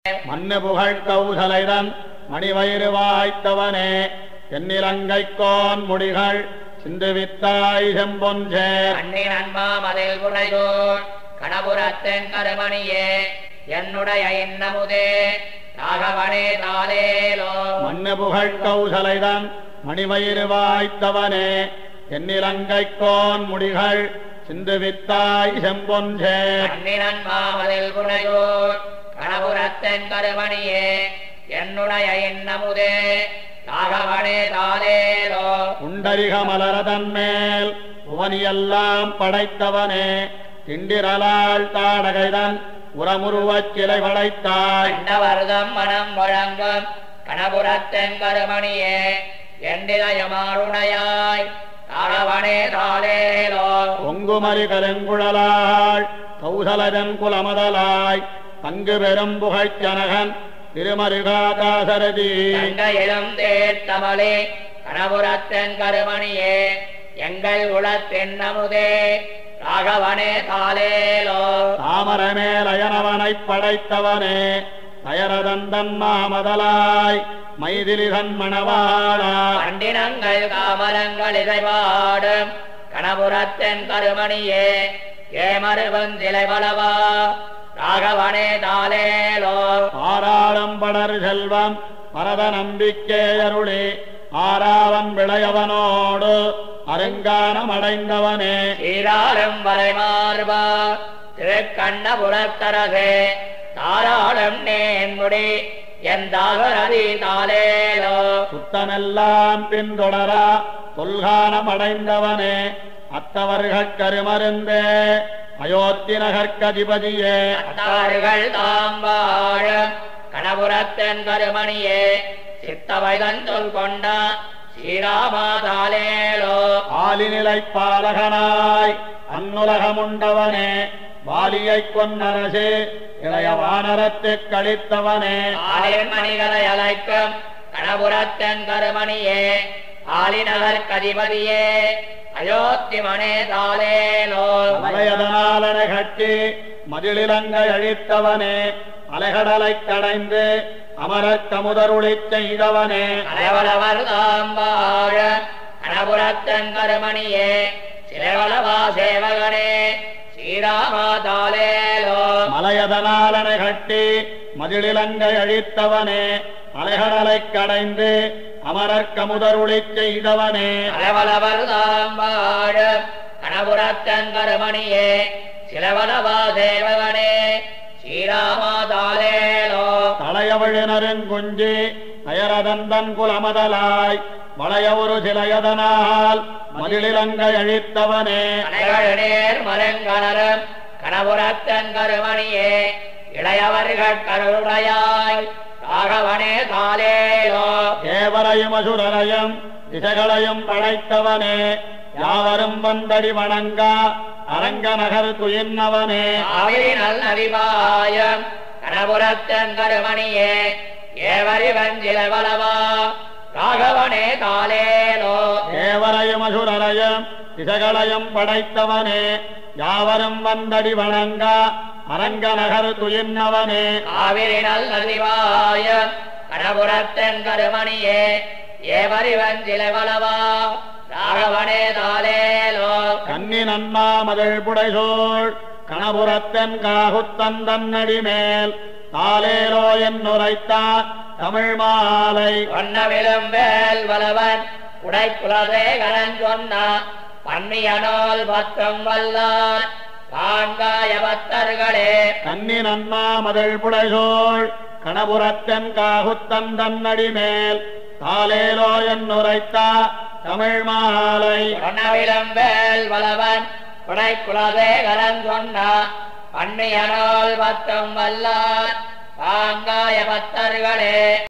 மண்ணு புகழ் கௌசலைதன் மணிவயிறு வாய்த்தவனே தென்னிலங்கைக்கோன் முடிகள் சிந்துவித்தாய் செம்பொஞ்சேர் அண்ணின் அன்மாமதில் புனைதோர் கணபுரத்தென் கருமணியே என்னுடைய இன்னமுதே ராகவனே தாலேலோ மண்ணு புகழ் கௌசலைதன் மணிவயிறு வாய்த்தவனே தென்னிலங்கைக்கோன் முடிகள் சிந்துவித்தாய் செம்பொஞ்சேர் அண்ணின் அன்மாமதில் புனைதோர் கணபுரத்தென் கருமணியே என்னுடைய இன்னமுதே ராகவனே தாலேலோ உண்டரிக மலரதன் மேல் புவனியெல்லாம் படைத்தவனே திண்டிரலாள் தாடகைதன் உரமுருவச் சிலை படைத்தாய் கண்டவர்தம் மனம் வழங்கும் கணபுரத்தென் கருமணியே எண்டிதயமாருணையாய் ராகவனே தாலேலோ பொங்குமரி கருங்குழலாள் கௌசலதன் குலமதலாய் பங்கு பெரும் புகழ்ச்சனகன் திருமருகாதாசரதி தங்கையிலும் தேர்த்தமலே கணபுரத்தென் கருமணியே எங்கள் உளத்தின் நமுதே ராகவனே தாலேலோ தாமரமேலயனவனைப் படைத்தவனே தயரதந்தன் மாமதலாய் மைதிலிகன் மணவாளா பண்டினங்கள் காமரங்கள் இசைபாடும் கணபுரத்தென் கருமணியே ஏமருவந்திலை வளவா ராகவனே தாலேலோ ஆராளம்படர் செல்வம் பரத நம்பிக்கேயருளி ஆராவன் விளையவனோடு அருங்கானம் அடைந்தவனே சீராளும் வரைமார்பா திருக்கண்ணபுரத்தரசே தாராளும் நேன்முடி என் தாகரதி தாலேலோ சுத்தமெல்லாம் பின்தொடரா தொல்கானம் அடைந்தவனே அத்தவர்கள் கருமருந்தே அயோத்தி நகர்கதிபதியே அத்தார்கள் தாம் வாழும் கணபுரத்தன் கருமணியே சித்தவைதன் சொல் கொண்ட ஸ்ரீராமாதாலேலோ ஆலிநிலை பாலகனாய் அன்னுலகமுண்டவனே வாலியைக் கொன்னரசு இளைய வானரத்துக் கழித்தவனே ஆலின் மணிகளை அழைக்கும் கணபுரத்தன் கருமணியே ஆலிநகர் கதிபதியே அயோத்தி மனே தாலேலோ மலையதனாலன கட்டி மதிலிலங்கை அழித்தவனே அலைகடலைக் கடைந்து அமரக் கமுதருளிச் செய்தவனே அலைவளவர் தாம் வாழ கணபுரத்தன் கருமணியே சிலைவளவா சேவகனே ஸ்ரீராமா தாலேலோ மலையதனாலன கட்டி மதிலிலங்கை அழித்தவனே அலைகடலைக் கடைந்து அமரக் கமுதருளிச் செய்தவனே அலைவளவர் தாம் வாழ கணபுரத்தன் கருமணியே சிலவளவா சேவகனே ஸ்ரீராமா தாலேலோ தளையவிழினருங்குஞ்சி தயரதந்தன் குலமதலாய் வளைய ஒரு சிலையதனால் மதிலிலங்கை அழித்தவனே அலைகள் மலங்கணரும் கணபுரத்தன் கருமணியே இளையவர்கள் கருடையாய் ராகவனே தாலேலோ தேவரையும் அசுரரையும் திசைகளையும் படைத்தவனே யாவரும் வந்தடி வணங்கா அரங்க நகர் துயின்னவனே ஆவிரினல் நதிபாயம் கணபுரத்தன் கருமணியே ஏவரி வஞ்சில வளவா ராகவனே தாலேலோ தேவரையும் அசுரரையும் திசைகளையும் படைத்தவனே யாவரும் வந்தடி வணங்கா அரங்க நகர் துயின்னவனே ஆவிரினல் நதிபாயம் கணபுரத்தன் கருமணியே ஏவரி வஞ்சில வளவா ராகவனே தாலேலோ கன்னி நன்மா மதில் புடைசோள் கணபுரத்தன் காகுத்தன் தன்னடி மேல் தாலேலோ என்னுரைத்தா தமிழ் மாலை சொன்னவிலும் வேல் வளவன் உடைக்குலதேகரன் சொன்ன பன்னியனோல் பத்தும் வல்லார் பாங்காய பக்தர்களே கன்னி நன்மா மதில் புடைசோள் கணபுரத்தன் காகுத்தன் தன்னடி மேல் தாலேலோ என்னுரைத்தா தமிழ் மாலை சொன்னவிலும் வேல் வளவன் உடைக்குலதேகரன் சொன்ன பன்னியனோல் பத்தும் வல்லார் பாங்காய பக்தர்களே